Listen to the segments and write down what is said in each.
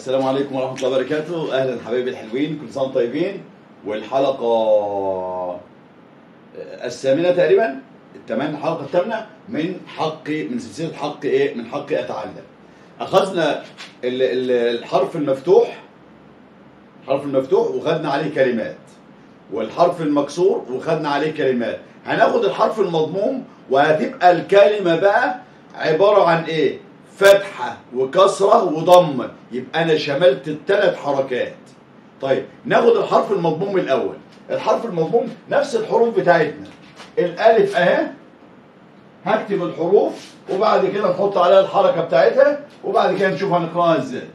السلام عليكم ورحمة الله وبركاته أهلا حبايبي الحلوين كل سنة وانتم طيبين والحلقة الثامنة تقريبا الثمان الحلقة الثامنة من حق من سلسلة حق إيه من حق أتعلم أخذنا ال- ال- الحرف المفتوح الحرف المفتوح وخدنا عليه كلمات والحرف المكسور وخدنا عليه كلمات هناخد الحرف المضموم وهتبقى الكلمة بقى عبارة عن ايه فتحة وكسرة وضم يبقى انا شملت الثلاث حركات طيب ناخد الحرف المضموم الاول الحرف المضموم نفس الحروف بتاعتنا الالف اهي هكتب الحروف وبعد كده نحط عليها الحركة بتاعتها وبعد كده نشوف هنقراها ازاي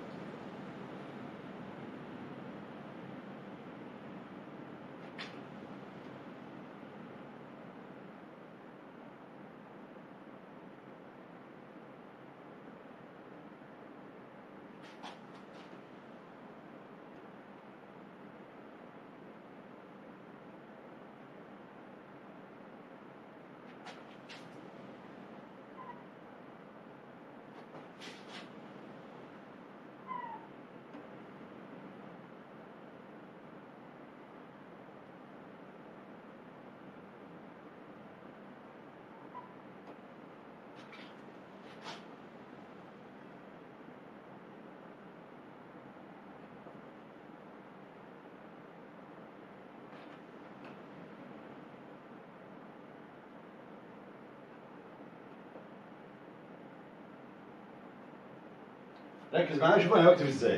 ركز معايا شوف انا بكتب ازاي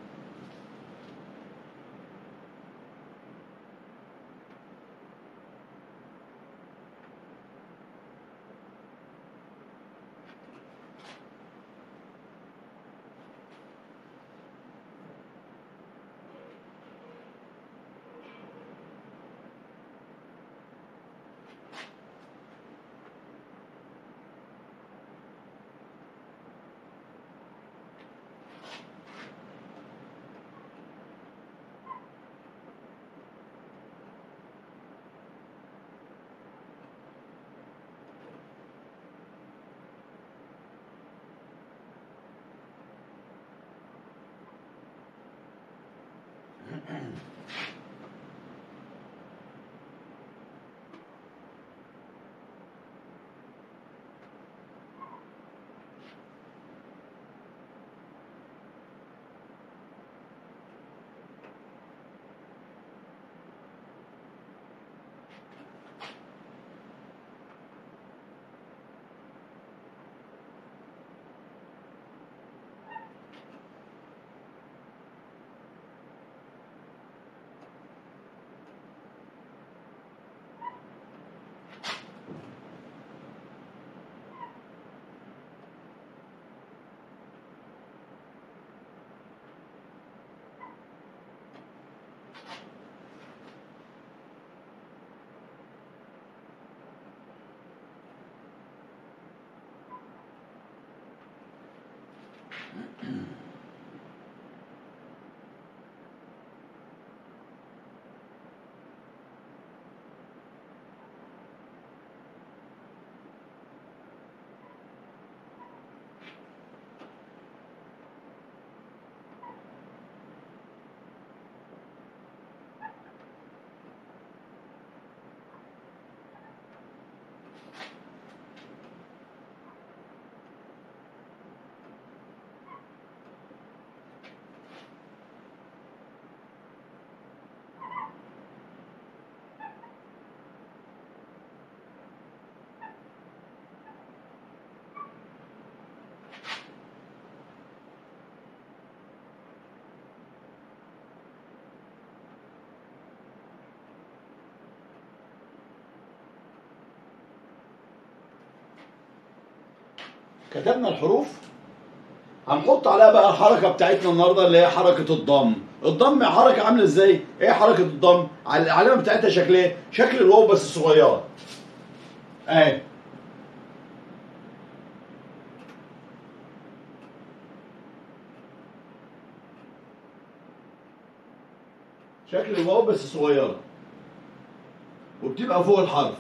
كتبنا الحروف هنحط عليها بقى الحركه بتاعتنا النهارده اللي هي حركه الضم الضم حركه عامله ازاي ايه حركه الضم على- العلامه بتاعتها شكل ايه شكل الواو بس صغيره اهي شكل الواو بس صغيره وبتبقى فوق الحرف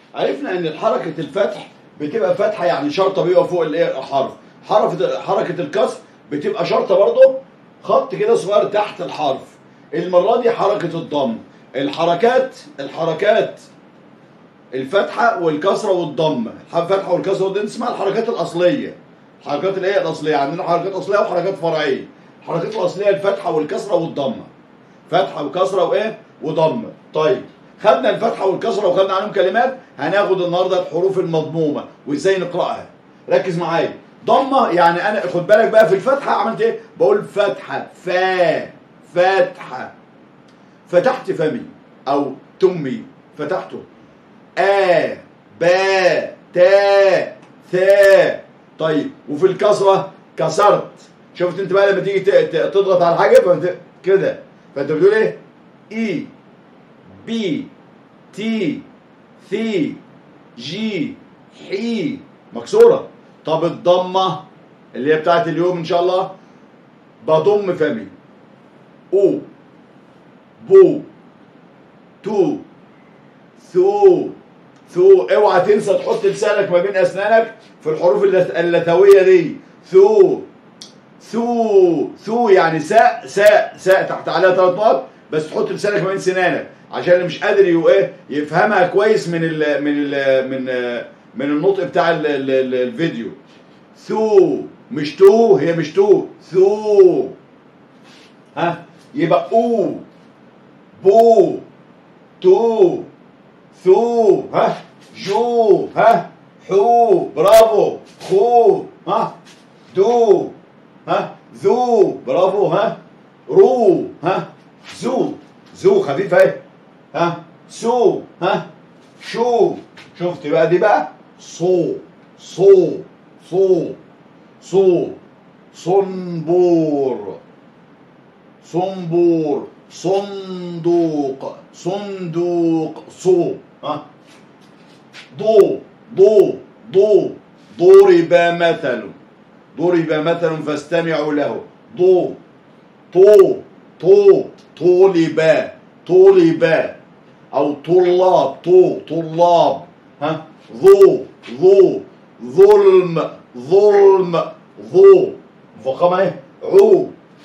عرفنا ان حركه الفتح بتبقى فتحه يعني شرطه بيبقى فوق الايه الحرف حركه حركه الكسر بتبقى شرطه برضه خط كده صغير تحت الحرف المره دي حركه الضم الحركات الحركات الفتحه والكسره والضم الفتحه والكسره والضم اسمها الحركات الاصليه الحركات اللي هي الاصليه عندنا حركات اصليه وحركات فرعيه الحركات الاصليه الفتحه والكسره والضمه فتحه وكسره وايه وضمه طيب خدنا الفتحه والكسره وخدنا عنهم كلمات هناخد النهارده الحروف المضمومه وازاي نقراها ركز معايا ضمه يعني انا خد بالك بقى في الفتحه عملت ايه بقول فتحه فا فتحه فتحت فمي او تمي فتحته آ با تا ثا طيب وفي الكسرة كسرت شفت انت بقى لما تيجي ت- ت- تضغط على حاجة فانت كده فانت بتقول ايه اي بي تي ثي جي حي مكسورة طب الضمة اللي هي بتاعت اليوم ان شاء الله بضم فمي او بو تو ثو ثو اوعى تنسى تحط لسانك ما بين اسنانك في الحروف اللث- اللثويه دي ثو ثو ثو يعني ساء ساء ساء تحت عليها ثلاث نقط بس تحط لسانك ما بين سنانك عشان اللي مش قادر يو ايه يفهمها كويس من ال من ال من من النطق بتاع ال ال ال الفيديو ثو مش تو هي مش تو ثو ها يبقى او بو تو ثو ها جو ها حو برافو خو ها دو ها ذو برافو ها رو ها زو زو خفيفة اهي ها سو ها شو شفت بقى دي بقى صو صو صو صو صنبور صنبور صندوق صندوق صو ها ضو ضو ضو ضرب مثل ضرب مثل فاستمعوا له ضو طو طو طولب طولب او طلاب طو طلاب ها ذو ذو ظلم ظلم ذو فخامة ايه عو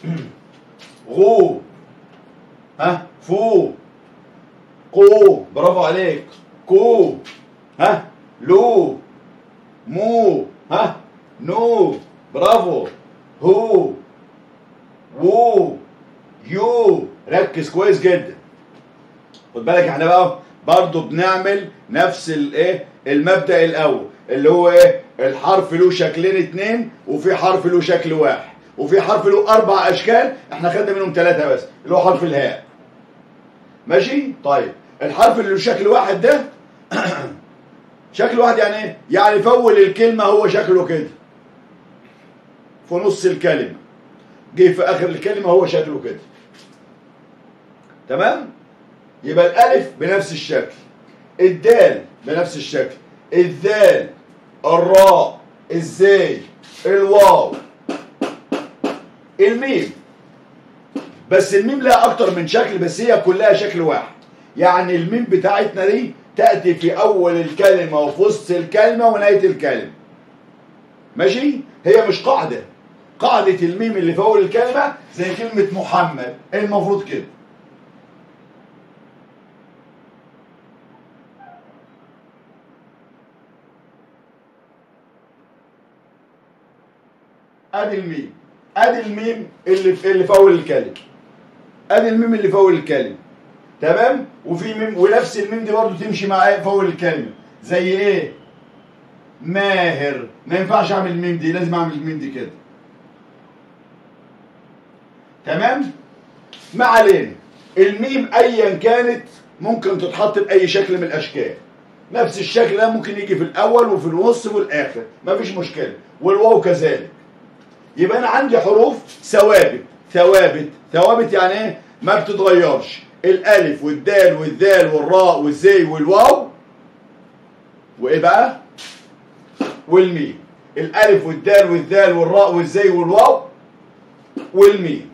غو ها فو قو برافو عليك كو ها لو مو ها نو برافو هو وو يو ركز كويس جدا خد بالك احنا بقى برضه بنعمل نفس الايه المبدأ الاول اللي هو ايه الحرف له شكلين اتنين وفي حرف له شكل واحد وفي حرف له اربع اشكال احنا خدنا منهم ثلاثة بس اللي هو حرف الهاء ماشي طيب الحرف اللي له شكل واحد ده شكل واحد يعني ايه يعني في اول الكلمة هو شكله كده في نص الكلمة جه في اخر الكلمة هو شكله كده تمام يبقى الالف بنفس الشكل الدال بنفس الشكل الذال الراء الزاي الواو الميم بس الميم لها اكتر من شكل بس هي كلها شكل واحد يعني الميم بتاعتنا دي تأتي في اول الكلمة وفي وسط الكلمة ونهاية الكلمة ماشي هي مش قاعدة قاعدة الميم اللي في اول الكلمة زي كلمة محمد المفروض كده ادي الميم ادي الميم اللي في اللي في اول الكلمه ادي الميم اللي في اول الكلمه تمام وفي ميم ونفس الميم دي برضه تمشي معايا في اول الكلمه زي ايه ماهر ما ينفعش اعمل الميم دي لازم اعمل الميم دي كده تمام ما علينا الميم ايا كانت ممكن تتحط باي شكل من الاشكال نفس الشكل ده ممكن يجي في الاول وفي النص وفي الاخر مفيش مشكله والواو كذلك يبقى انا عندي حروف ثوابت ثوابت ثوابت يعني ايه ما بتتغيرش الالف والدال والذال والراء والزي والواو وايه بقى والميم الالف والدال والذال والراء والزي والواو والميم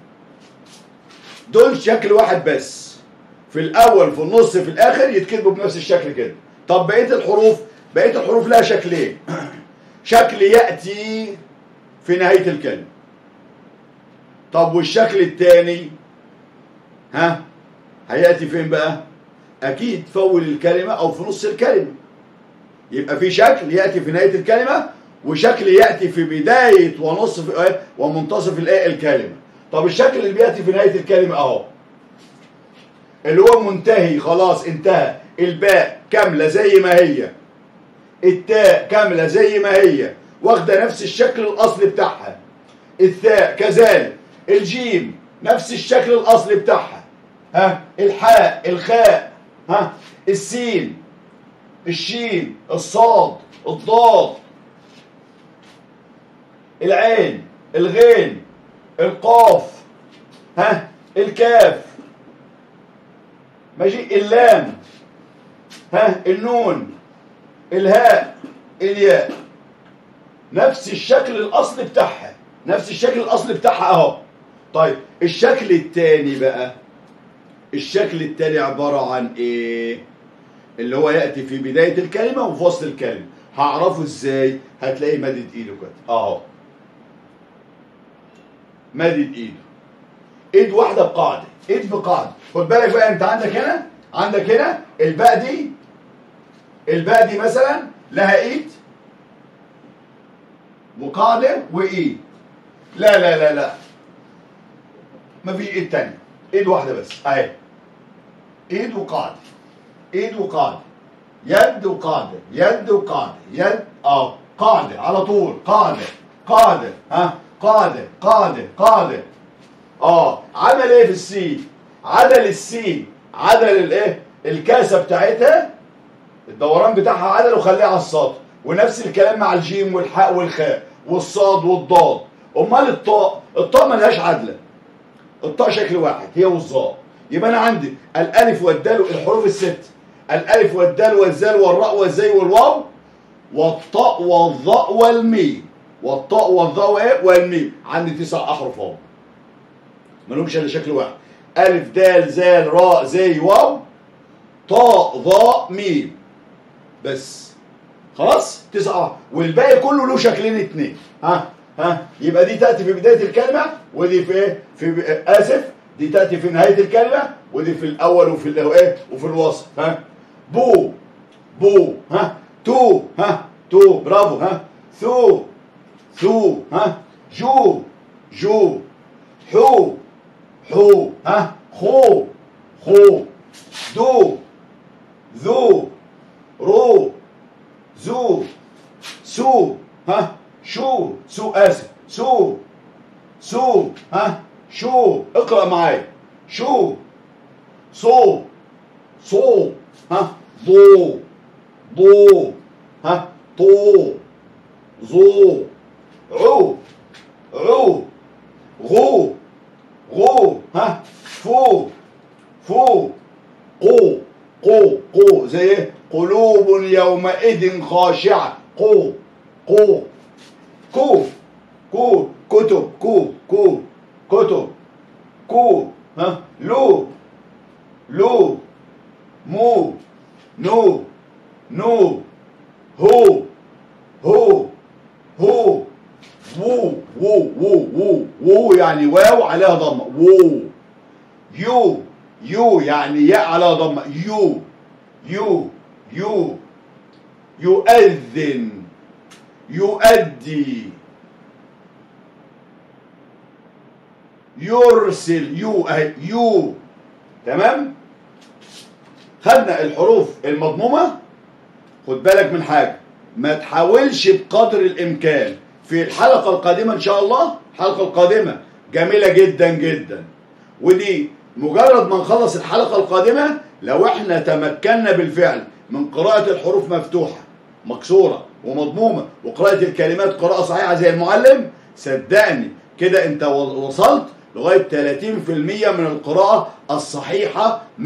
دول شكل واحد بس في الاول في النص في الاخر يتكتبوا بنفس الشكل كده طب بقيه الحروف بقيه الحروف لها شكلين شكل ياتي في نهايه الكلمه طب والشكل الثاني ها هياتي فين بقى اكيد في اول الكلمه او في نص الكلمه يبقى في شكل ياتي في نهايه الكلمه وشكل ياتي في بدايه ونصف آه، ومنتصف الايه الكلمه طب الشكل اللي بياتي في نهايه الكلمه اهو اللي هو منتهي خلاص انتهى الباء كامله زي ما هي التاء كامله زي ما هي واخده نفس الشكل الاصلي بتاعها الثاء كذلك الجيم نفس الشكل الاصلي بتاعها ها الحاء الخاء ها السين الشين الصاد الضاد العين الغين القاف ها الكاف ماشي اللام ها النون الهاء الياء نفس الشكل الاصلي بتاعها نفس الشكل الاصلي بتاعها اهو طيب الشكل الثاني بقى الشكل الثاني عباره عن ايه اللي هو ياتي في بدايه الكلمه وفي وسط الكلمه هعرفه ازاي هتلاقيه مادد ايده كده اهو مادد ايده ايد واحده بقاعده ايد بقاعده خد بالك بقى انت عندك هنا عندك هنا الباء دي الباء دي مثلا لها ايد وقاعده وايد لا لا لا لا ما في ايد تانية ايد واحده بس اهي ايد وقاعده ايد وقاعده يد وقاعده يد وقاعده يد اه قاعده على طول قاعده قاعده ها قاعده قاعده قاعده اه عمل ايه في السين عدل السين عدل الايه الكاسه بتاعتها الدوران بتاعها عدل وخليه على السطر ونفس الكلام مع الجيم والحاء والخاء والصاد والضاد امال الطاء الطاء ملهاش عدله الطاء شكل واحد هي والظاء يبقى انا عندي الالف والدال الحروف الست الالف والدال والزال والراء والزي والواو والطاء والظاء والميم والطاء والظاء وايه والميم عندي تسع احرف اهو مالهمش الا شكل واحد الف دال زال راء زي واو طاء ظاء ميم بس خلاص تسعة والباقي كله له شكلين اتنين ها ها يبقى دي تأتي في بداية الكلمة ودي في ايه في آسف دي تأتي في نهاية الكلمة ودي في الأول وفي اللي هو ايه وفي الوسط ها بو بو ها تو ها تو برافو ها ثو ثو ها جو جو حو حو ها خو خو دو ذو رو زو سو ها شو سو اسف سو سو ها شو اقرا معايا شو صو صو ها ضو ضو ها طو ظو عو عو غو غو ها فو فو قو قو قو زي ايه قلوب يومئذ خاشعة قو قو كو كو كتب كو كو كتب كو ها لو لو مو نو نو هو هو هو وو وو وو وو وو يعني واو عليها ضمه وو يو يو يعني ياء عليها ضمه يو يو يو يؤذن يؤدي يرسل يو اهي يو تمام خدنا الحروف المضمومه خد بالك من حاجه ما تحاولش بقدر الامكان في الحلقه القادمه ان شاء الله الحلقه القادمه جميله جدا جدا ودي مجرد ما نخلص الحلقه القادمه لو احنا تمكنا بالفعل من قراءه الحروف مفتوحه مكسوره ومضمومه وقراءه الكلمات قراءه صحيحه زي المعلم صدقني كده انت وصلت لغايه 30% من القراءه الصحيحه 100% 30%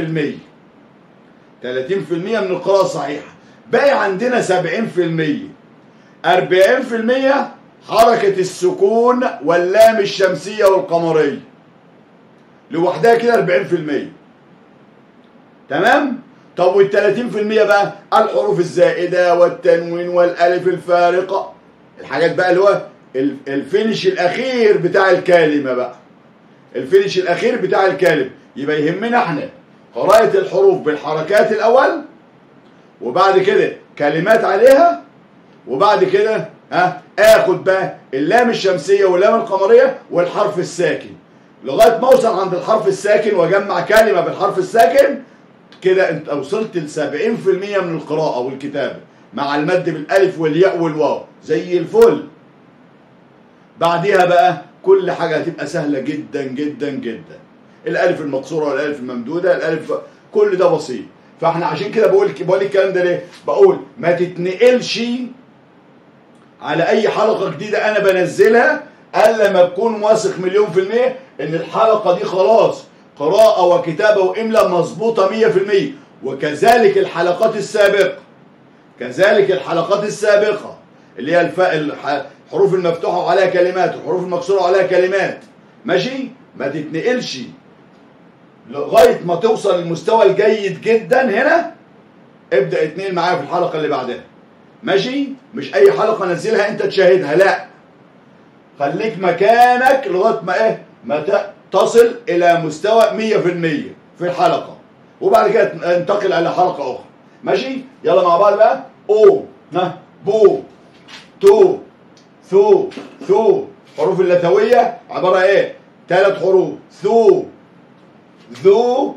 من القراءه الصحيحه باقي عندنا 70% 40% حركة السكون واللام الشمسية والقمرية لوحدها كده 40% تمام؟ طب وال 30% بقى الحروف الزائده والتنوين والالف الفارقه الحاجات بقى اللي هو ال- الفينش الاخير بتاع الكلمه بقى الفينش الاخير بتاع الكلمه يبقى يهمنا احنا قراءه الحروف بالحركات الاول وبعد كده كلمات عليها وبعد كده ها اخد بقى اللام الشمسيه واللام القمريه والحرف الساكن لغايه ما اوصل عند الحرف الساكن واجمع كلمه بالحرف الساكن كده انت وصلت ل 70% من القراءه والكتابه مع المد بالالف والياء والواو زي الفل بعديها بقى كل حاجه هتبقى سهله جدا جدا جدا الالف المقصوره والالف الممدوده الالف كل ده بسيط فاحنا عشان كده بقول بقول الكلام ده ليه بقول ما تتنقلش على اي حلقه جديده انا بنزلها الا ما تكون واثق مليون في الميه ان الحلقه دي خلاص قراءه وكتابه واملاء مظبوطه 100% وكذلك الحلقات السابقه كذلك الحلقات السابقه اللي هي الف... الح- الحروف المفتوحه وعليها كلمات والحروف المكسوره وعليها كلمات ماشي ما تتنقلش لغايه ما توصل للمستوى الجيد جدا هنا ابدا اتنقل معايا في الحلقه اللي بعدها ماشي مش اي حلقه انزلها انت تشاهدها لا خليك مكانك لغايه ما ايه ما ت- تصل الى مستوى 100% في الحلقه وبعد كده انتقل الى حلقه اخرى ماشي يلا مع بعض بقى او ها بو تو ثو ثو حروف اللثويه عباره ايه ثلاث حروف ثو ذو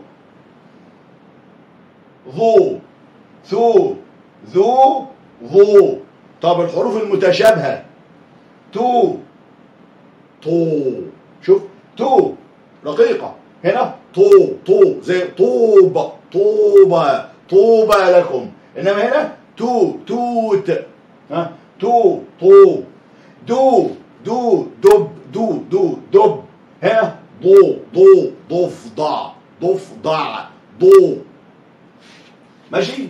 ظو ثو ذو ظو طب الحروف المتشابهه تو طو شوف تو رقيقة هنا طو طو زي طوبة طوبة طوبى لكم إنما هنا تو توت ها تو طو دو دو دب دو دو دب هنا ضو ضو ضفدع ضفدع ضو ماشي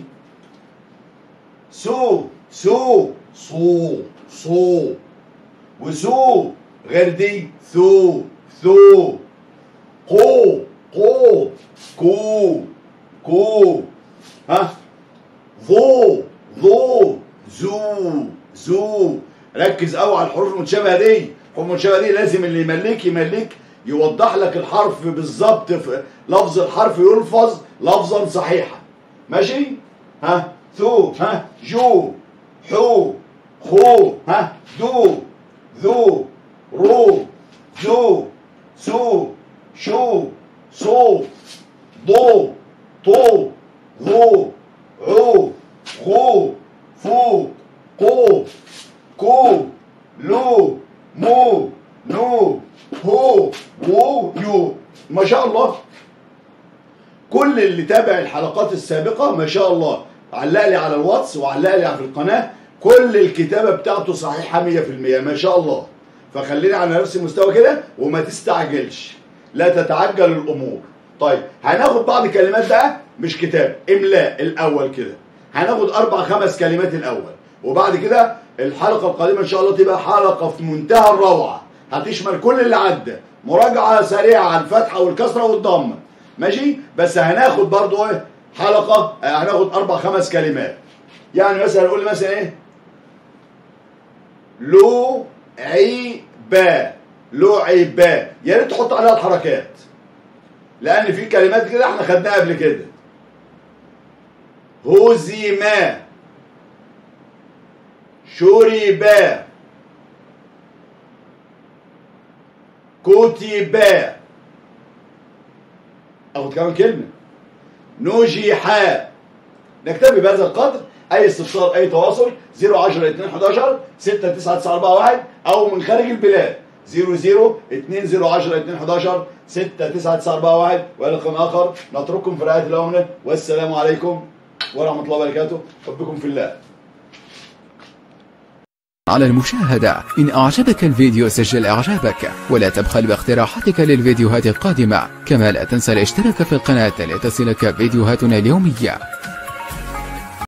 سو سو صو صو وسو غير دي ثو ثو قو قو كو كو ها ظو ظو زو زو ركز قوي على الحروف المتشابهه دي الحروف المتشابهه دي لازم اللي يملك يملك يوضح لك الحرف بالظبط في لفظ الحرف يلفظ لفظا صحيحا ماشي ها ثو ها جو حو خو ها دو ذو رو جو سو شو صو ضو طو ظو عو خو فو قو كو لو مو نو هو وو يو ما شاء الله كل اللي تابع الحلقات السابقة ما شاء الله علق لي على الواتس وعلق لي في القناة كل الكتابة بتاعته صحيحة 100% ما شاء الله فخليني على نفس المستوى كده وما تستعجلش لا تتعجل الأمور طيب هناخد بعض كلمات بقى مش كتاب إملاء الأول كده هناخد أربع خمس كلمات الأول وبعد كده الحلقة القادمة إن شاء الله تبقى حلقة في منتهى الروعة هتشمل كل اللي عدى مراجعة سريعة على الفتحة والكسرة والضمة ماشي بس هناخد برضو ايه حلقة آه، هناخد أربع خمس كلمات يعني مثلا نقول مثلا ايه لو عي با لو عي با يا ريت تحط عليها الحركات لأن في كلمات كده احنا خدناها قبل كده هزما شربا كتبا أو كمان كلمة نجحا نكتفي بهذا القدر أي استفسار أي تواصل 010 2 11 6 9 9 4 1 أو من خارج البلاد 00 20 10 2 11 6 9 9 4 1 وإلى لقاء آخر نترككم في رعاية الله والسلام عليكم ورحمة الله وبركاته حبكم في الله على المشاهدة إن أعجبك الفيديو سجل إعجابك ولا تبخل باقتراحاتك للفيديوهات القادمة كما لا تنسى الاشتراك في القناة لتصلك فيديوهاتنا اليومية